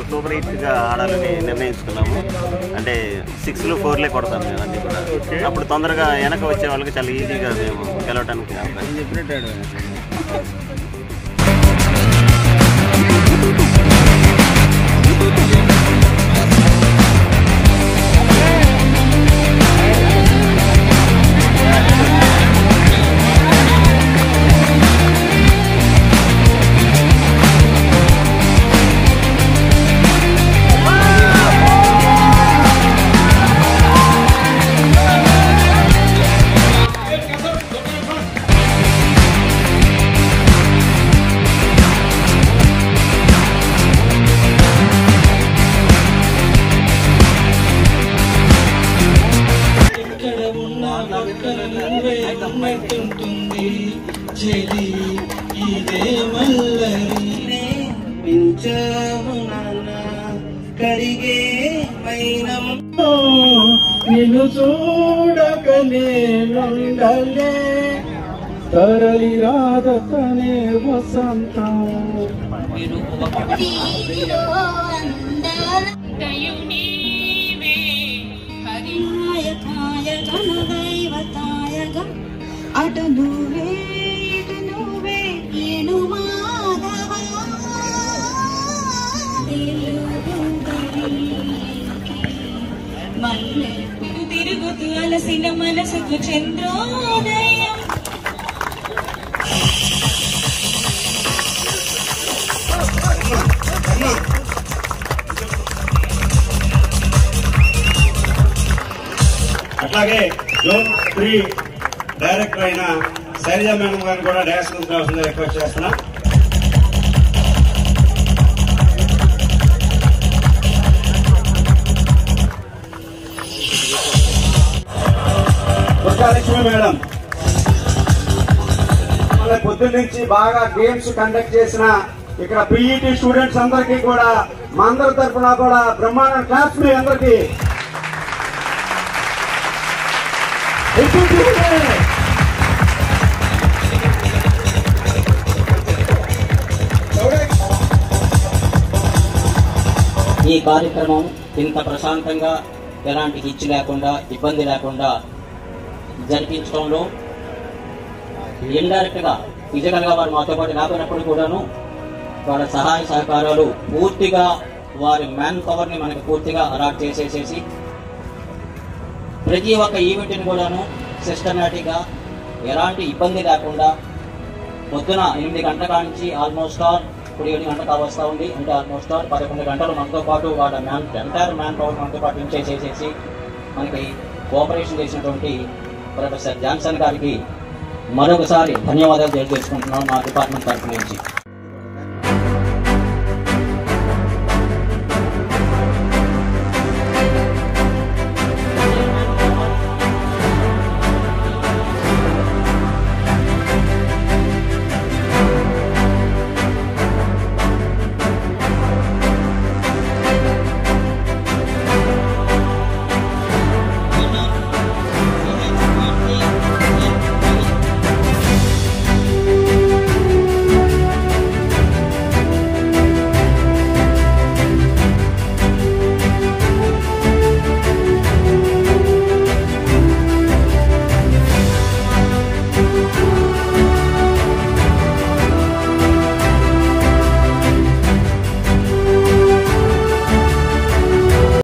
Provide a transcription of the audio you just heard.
super హిట్గా ఆడాలని నిర్ణయించుకున్నాము అంటే సిక్స్లు ఫోర్లే కొడతాం మేము అన్నీ కూడా అప్పుడు తొందరగా వెనక వచ్చే వాళ్ళకి చాలా ఈజీగా మేము గెలవడానికి అవకాశం ఎక్కడ ఉన్నా పక్కన నువ్వే ఉన్నట్టుంటుంది చెలి ఇదే మల్లరి పెంచావు నాన్న కరిగే మైనం నిన్ను చూడక నేనుండలే తరలి రాదతనే వసంతం అటు నువ్వే ఇటు నువ్వే నేను మాధవా మల్లె తిరుగుతూ అలసిన మనసుకు చంద్రోదయం అట్లాగే జోన్ త్రీ డైరెక్టర్ అయిన శైలజ మేడం గారిని కూడా డ్యాన్స్ కావాల్సింది రిక్వెస్ట్ చేస్తున్నా దుర్గాలక్ష్మి మేడం మళ్ళీ పొద్దున్న నుంచి బాగా గేమ్స్ కండక్ట్ చేసిన ఇక్కడ పీఈటీ స్టూడెంట్స్ అందరికీ కూడా మా అందరి తరఫున కూడా బ్రహ్మాండ క్లాస్ మీ అందరికీ ఈ కార్యక్రమం ఇంత ప్రశాంతంగా ఎలాంటి హిచ్ లేకుండా ఇబ్బంది లేకుండా జరిపించడంలో ఇండైరెక్ట్ గా ఫిజికల్ గా వారు మాతో పాటు లేకపోయినప్పుడు కూడాను వాళ్ళ సహాయ సహకారాలు పూర్తిగా వారి మ్యాన్ పవర్ ని మనకి పూర్తిగా అలాట్ చేసేసేసి ప్రతి ఒక్క ఈవెంట్ని కూడాను సిస్టమేటిక్ గా ఎలాంటి ఇబ్బంది లేకుండా పొద్దున ఎనిమిది గంటల కానించి ఆల్మోస్ట్ ఆల్ ఇప్పుడు ఏడు గంటలకు వస్తూ ఉంది అంటే ఆల్మోస్ట్ ఆల్ పదకొండు గంటలు మనతో పాటు వాళ్ళ మ్యాన్ ఎంటైర్ మ్యాన్ పవర్ మనతో పాటు ఉంచేసేసేసి మనకి కోఆపరేషన్ చేసినటువంటి ప్రొఫెసర్ జాన్సన్ గారికి మరొకసారి ధన్యవాదాలు తెలియజేసుకుంటున్నాం మా డిపార్ట్మెంట్ తరఫు నుంచి